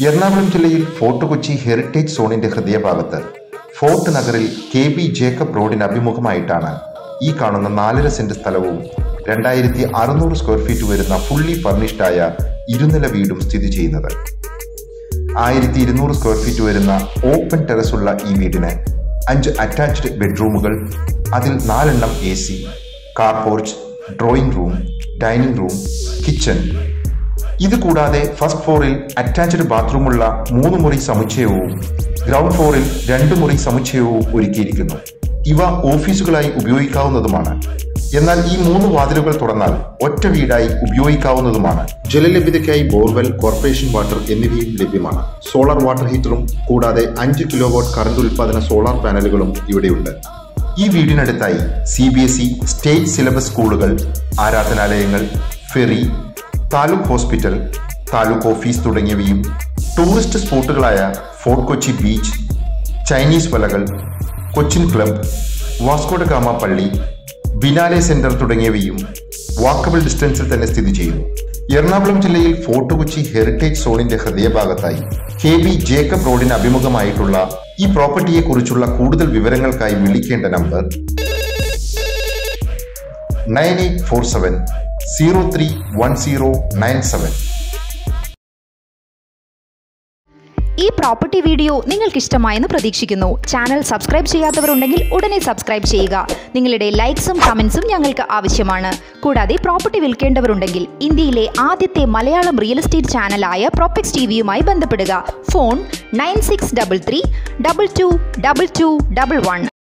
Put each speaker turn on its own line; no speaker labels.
എറണാകുളം ജില്ലയിൽ fort Kochi heritage സോണിന്റെ ഹൃദയഭാഗത്ത് ഫോർട്ട് നഗറിൽ കെ ബി ജേക്കബ് റോഡിന് അഭിമുഖമായിട്ടാണ് ഈ കാണുന്ന നാലര സെന്റ് സ്ഥലവും രണ്ടായിരത്തി അറുന്നൂറ് സ്ക്വയർ ഫീറ്റ് വരുന്ന ഫുള്ളി ഫർണിഷ്ഡായ ഇരുനില വീടും സ്ഥിതി ചെയ്യുന്നത് ആയിരത്തി ഇരുന്നൂറ് സ്ക്വയർ ഫീറ്റ് വരുന്ന ഓപ്പൺ ടെറസ് ഉള്ള ഈ വീടിന് അഞ്ച് അറ്റാച്ച്ഡ് ബെഡ്റൂമുകൾ അതിൽ നാലെണ്ണം A C car porch drawing room dining room kitchen ഇത് കൂടാതെ ഫസ്റ്റ് ഫ്ലോറിൽ അറ്റാച്ച്ഡ് ബാത്റൂമുള്ള മൂന്ന് മുറി സമുച്ചയവും ഗ്രൗണ്ട് ഫ്ലോറിൽ രണ്ട് മുറി സമുച്ചയവും ഒരുക്കിയിരിക്കുന്നു ഇവ ഓഫീസുകളായി ഉപയോഗിക്കാവുന്നതുമാണ് എന്നാൽ ഈ മൂന്ന് വാതിലുകൾ തുറന്നാൽ ഒറ്റ വീടായി ഉപയോഗിക്കാവുന്നതുമാണ് ജലലഭ്യതയ്ക്കായി ബോർവെൽ കോർപ്പറേഷൻ വാട്ടർ എന്നിവയും ലഭ്യമാണ് സോളാർ വാട്ടർ ഹീറ്ററും കൂടാതെ അഞ്ച് കിലോ വാട്ട് കറണ്ട് ഉൽപാദന സോളാർ പാനലുകളും ഇവിടെയുണ്ട് ഈ വീടിനടുത്തായി C B S E state syllabus സ്കൂളുകൾ ആരാധനാലയങ്ങൾ ferry taluk hospital taluk office തുടങ്ങിയവയും ടൂറിസ്റ്റ് സ്പോട്ടുകളായ ഫോർട്ട് കൊച്ചി ബീച്ച് ചൈനീസ് വലകൾ കൊച്ചിൻ ക്ലബ് വാസ്കോഡ ഗാമ പള്ളി ബിനാലെ സെന്റർ തുടങ്ങിയവയും വാക്കബിൾ ഡിസ്റ്റൻസിൽ തന്നെ സ്ഥിതി ചെയ്യുന്നു എറണാകുളം ജില്ലയിൽ ഫോർട്ട് കൊച്ചി ഹെറിറ്റേജ് സോണിന്റെ ഹൃദയഭാഗത്തായി കെ ബി ജേക്കബ് റോഡിന് അഭിമുഖമായിട്ടുള്ള ഈ പ്രോപ്പർട്ടിയെ കുറിച്ചുള്ള കൂടുതൽ വിവരങ്ങൾക്കായി വിളിക്കേണ്ട number nine eight four seven zero three one zero nine seven
ഈ പ്രോപ്പർട്ടി വീഡിയോ നിങ്ങൾക്ക് ഇഷ്ടമായെന്ന് പ്രതീക്ഷിക്കുന്നു ചാനൽ സബ്സ്ക്രൈബ് ചെയ്യാത്തവരുണ്ടെങ്കിൽ ഉടനെ സബ്സ്ക്രൈബ് ചെയ്യുക നിങ്ങളുടെ ലൈക്സും കമൻസും ഞങ്ങൾക്ക് ആവശ്യമാണ് കൂടാതെ പ്രോപ്പർട്ടി വിൽക്കേണ്ടവരുണ്ടെങ്കിൽ ഇന്ത്യയിലെ ആദ്യത്തെ മലയാളം റിയൽ എസ്റ്റേറ്റ് ചാനലായ പ്രോപ്പക്സ് ടി വിയുമായി ബന്ധപ്പെടുക phone nine six double three double two double two double one